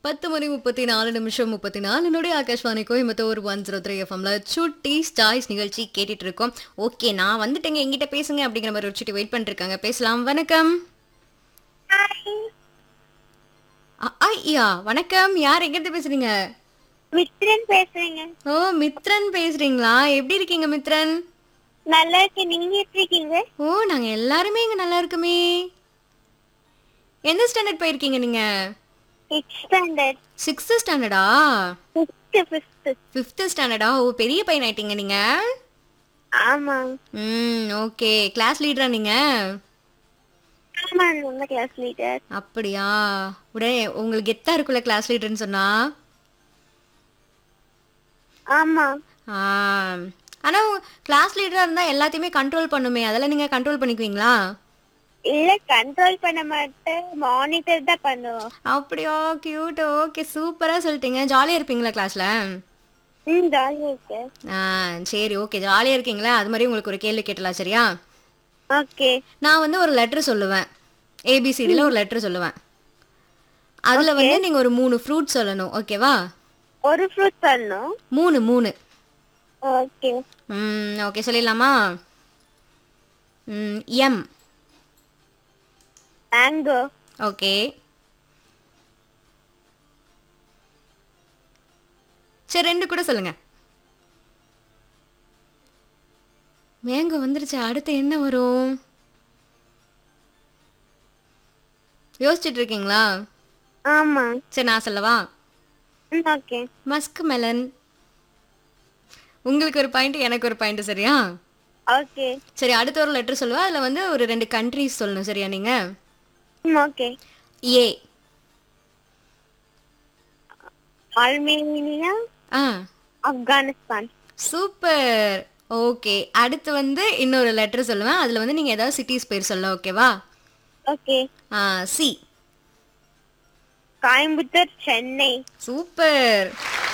பத்து மணி முப்பத்தி நாலு நிமிஷம் முப்பத்தி நாலு நொடி Akashvani Coimbatore one zero three எஃப்எம்ல சுட்டி ஸ்டாய்ஸ் நிகழ்ச்சி கேட்டுட்டு இருக்கோம் ஓகே நான் வந்துட்டேங்க எங்கிட்ட பேசுங்க அப்படிங்கிற மாதிரி ஒரு சுட்டி வெயிட் பண்ணிட்டு இருக்காங்க பேசலாம் வணக்கம் அ- ஐயா வணக்கம் யார் எங்கிட்ட பேசுறீங்க மித்ரன் பேசுறீங்க ஓ மித்ரன் பேசுறீங்களா எப்படி இருக்கீங்க மித்ரன் நல்லா இருக்கேன் நீங்க எப்படி இருக்கீங்க ஓ நாங்க எல்லாருமே இங்க நல்லா இருக்குமே எந்த ஸ்டாண்டர்ட் போயிருக்கீங்க நீங்க சிக்ஸ் ஸ்டாண்டர்ட் சிக்ஸ்த் ஸ்டாண்டர்டா ஃபிஃப்த் ஃபிஃப்த் ஃபிஃப்த் ஸ்டாண்டர்டா ஓ பெரிய பையன் ஆயிட்டீங்க நீங்க ஆமா ம் ஓகே கிளாஸ் லீடரா நீங்க ஆமா நல்ல கிளாஸ் லீடர் அப்படியா உடனே உங்களுக்கு கெத்தா இருக்குல்ல கிளாஸ் லீடர்னு சொன்னா ஆமா ஆ ஆனா கிளாஸ் லீடரா இருந்தா எல்லாத்தையுமே கண்ட்ரோல் பண்ணுமே அதெல்லாம் நீங்க கண்ட்ரோல் பண்ணிக்குவீங்களா இல்ல கண்ட்ரோல் பண்ண மாட்டேன் மானிட்டர் தான் பண்ணுவோம் அப்படியா கியூட் ஓகே சூப்பரா சொல்லிட்டீங்க ஜாலியா இருப்பீங்களா கிளாஸ்ல ம் ஜாலியா இருக்கு ஆ சரி ஓகே ஜாலியா இருக்கீங்களா அது மாதிரி உங்களுக்கு ஒரு கேள்வி கேட்டலாம் சரியா ஓகே நான் வந்து ஒரு லெட்டர் சொல்லுவேன் ஏபிசிடியில் ஒரு லெட்டர் சொல்லுவேன் அதில் வந்து நீங்கள் ஒரு மூணு ஃப்ரூட் சொல்லணும் ஓகேவா ஒரு ஃப்ரூட் பண்ணணும் மூணு மூணு ஓகே ம் ஓகே சொல்லிடலாமா ம் எம் மேங்கோ ஓகே சரி ரெண்டு கூட சொல்லுங்க மேங்கோ வந்துருச்சு அடுத்து என்ன வரும் யோசிச்சுட்டு இருக்கீங்களா ஆமா சரி நான் சொல்லவா ம் ஓகே மஸ்க் மெலன் உங்களுக்கு ஒரு பாயிண்ட் எனக்கு ஒரு பாயிண்ட் சரியா ஓகே சரி அடுத்த ஒரு லெட்டர் சொல்லுவா அதில் வந்து ஒரு ரெண்டு கண்ட்ரீஸ் சொல்லணும் சரியா நீங்க ம் ஓகே ஏ ஆல்மேனியா ஆ ஆப்கானிஸ்தான் சூப்பர் ஓகே அடுத்து வந்து இன்னொரு லெட்டர் சொல்லுவேன் அதில் வந்து நீங்கள் ஏதாவது சிட்டிஸ் பேர் சொல்ல ஓகேவா ஓகே ஆ சி கோயம்புத்தூர் சென்னை சூப்பர்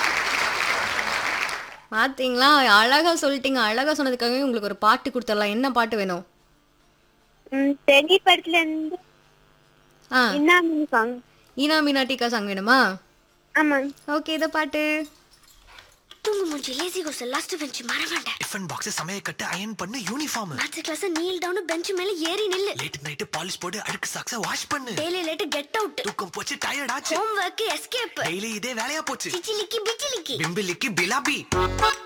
பார்த்தீங்களா அழகா சொல்லிட்டீங்க அழகா சொன்னதுக்காகவே உங்களுக்கு ஒரு பாட்டு கொடுத்துடலாம் என்ன பாட்டு வேணும் ம் தெரி படத்துல இருந்து ஆ என்ன சாங் ஈனா மீனா டீக்கா சாங் வேணுமா ஆமா ஓகே இதை பாட்டு தூங்கு மூஞ்சி லேசி கோஸ் லாஸ்ட் பெஞ்ச் மறவாண்ட டிஃபன் பாக்ஸ் சமைய கட்டு அயன் பண்ணு uniform maths class kneel down bench மேல ஏறி நில்லு லேட் நைட் பாலிஷ் போட்டு அழுக்கு சாக்ஸ வாஷ் பண்ணு டெய்லி லேட் கெட் அவுட் தூக்கம் போச்சு டயர்ட் ஆச்சு ஹோம் ஒர்க் எஸ்கேப் டெய்லி இதே வேலையா போச்சு சிச்சிலிக்கி பிச்சிலிக்கி பிம்பிலிக்கு பிலாபி